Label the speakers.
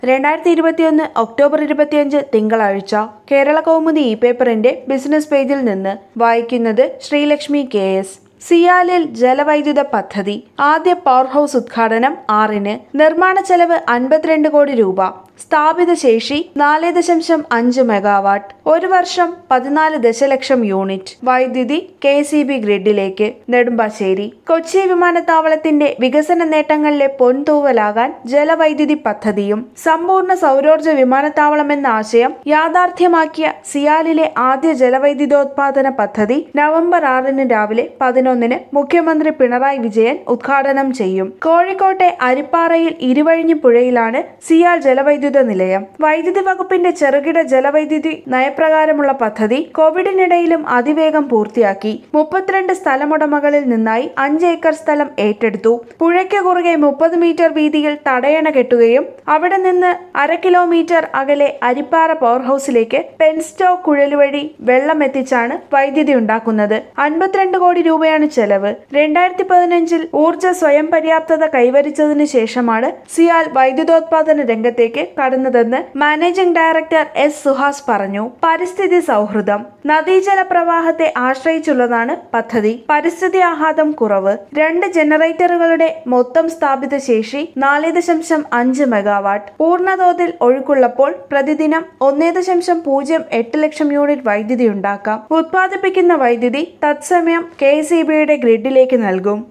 Speaker 1: രണ്ടായിരത്തി ഇരുപത്തിയൊന്ന് ഒക്ടോബർ ഇരുപത്തിയഞ്ച് തിങ്കളാഴ്ച കേരള കൗമുദി ഇ പേപ്പറിന്റെ ബിസിനസ് പേജിൽ നിന്ന് വായിക്കുന്നത് ശ്രീലക്ഷ്മി കെ എസ് സിയാലിൽ ജലവൈദ്യുത പദ്ധതി ആദ്യ പവർ ഹൗസ് ഉദ്ഘാടനം ആറിന് നിർമ്മാണ ചെലവ് അൻപത്തിരണ്ട് കോടി രൂപ സ്ഥാപിത ശേഷി നാല് ദശാംശം അഞ്ച് മെഗാവാട്ട് ഒരു വർഷം പതിനാല് ദശലക്ഷം യൂണിറ്റ് വൈദ്യുതി കെ സി ബി ഗ്രിഡിലേക്ക് നെടുമ്പാശ്ശേരി കൊച്ചി വിമാനത്താവളത്തിന്റെ വികസന നേട്ടങ്ങളിലെ പൊൻതൂവലാകാൻ ജലവൈദ്യുതി പദ്ധതിയും സമ്പൂർണ്ണ സൗരോർജ വിമാനത്താവളം എന്ന ആശയം യാഥാർത്ഥ്യമാക്കിയ സിയാലിലെ ആദ്യ ജലവൈദ്യുതോത്പാദന പദ്ധതി നവംബർ ആറിന് രാവിലെ പതിനൊന്നിന് മുഖ്യമന്ത്രി പിണറായി വിജയൻ ഉദ്ഘാടനം ചെയ്യും കോഴിക്കോട്ടെ അരിപ്പാറയിൽ ഇരുവഴിഞ്ഞി പുഴയിലാണ് സിയാൽ ജലവൈദ്യുത നിലയം വൈദ്യുതി വകുപ്പിന്റെ ചെറുകിട ജലവൈദ്യുതി നയപ്രകാരമുള്ള പദ്ധതി കോവിഡിനിടയിലും അതിവേഗം പൂർത്തിയാക്കി മുപ്പത്തിരണ്ട് സ്ഥലമുടമകളിൽ നിന്നായി അഞ്ച് ഏക്കർ സ്ഥലം ഏറ്റെടുത്തു പുഴയ്ക്ക് കുറുകെ മുപ്പത് മീറ്റർ വീതിയിൽ തടയണ കെട്ടുകയും അവിടെ നിന്ന് അര കിലോമീറ്റർ അകലെ അരിപ്പാറ പവർ ഹൗസിലേക്ക് പെൻസ്റ്റോ കുഴൽ വഴി വെള്ളം എത്തിച്ചാണ് വൈദ്യുതി ഉണ്ടാക്കുന്നത് അൻപത്തിരണ്ട് കോടി രൂപയാണ് ചെലവ് രണ്ടായിരത്തി പതിനഞ്ചിൽ ഊർജ സ്വയം പര്യാപ്തത കൈവരിച്ചതിന് ശേഷമാണ് സിയാൽ വൈദ്യുതോത്പാദന രംഗത്തേക്ക് കടന്നതെന്ന് മാനേജിംഗ് ഡയറക്ടർ എസ് സുഹാസ് പറഞ്ഞു പരിസ്ഥിതി സൗഹൃദം നദീജല പ്രവാഹത്തെ ആശ്രയിച്ചുള്ളതാണ് പദ്ധതി പരിസ്ഥിതി ആഘാതം കുറവ് രണ്ട് ജനറേറ്ററുകളുടെ മൊത്തം സ്ഥാപിത ശേഷി നാല് ദശാംശം അഞ്ച് മെഗാവാട്ട് പൂർണ്ണതോതിൽ ഒഴുക്കുള്ളപ്പോൾ പ്രതിദിനം ഒന്നേ ദശാംശം പൂജ്യം എട്ട് ലക്ഷം യൂണിറ്റ് വൈദ്യുതി ഉണ്ടാക്കാം ഉത്പാദിപ്പിക്കുന്ന വൈദ്യുതി തത്സമയം കെ ഗ്രിഡിലേക്ക് നൽകും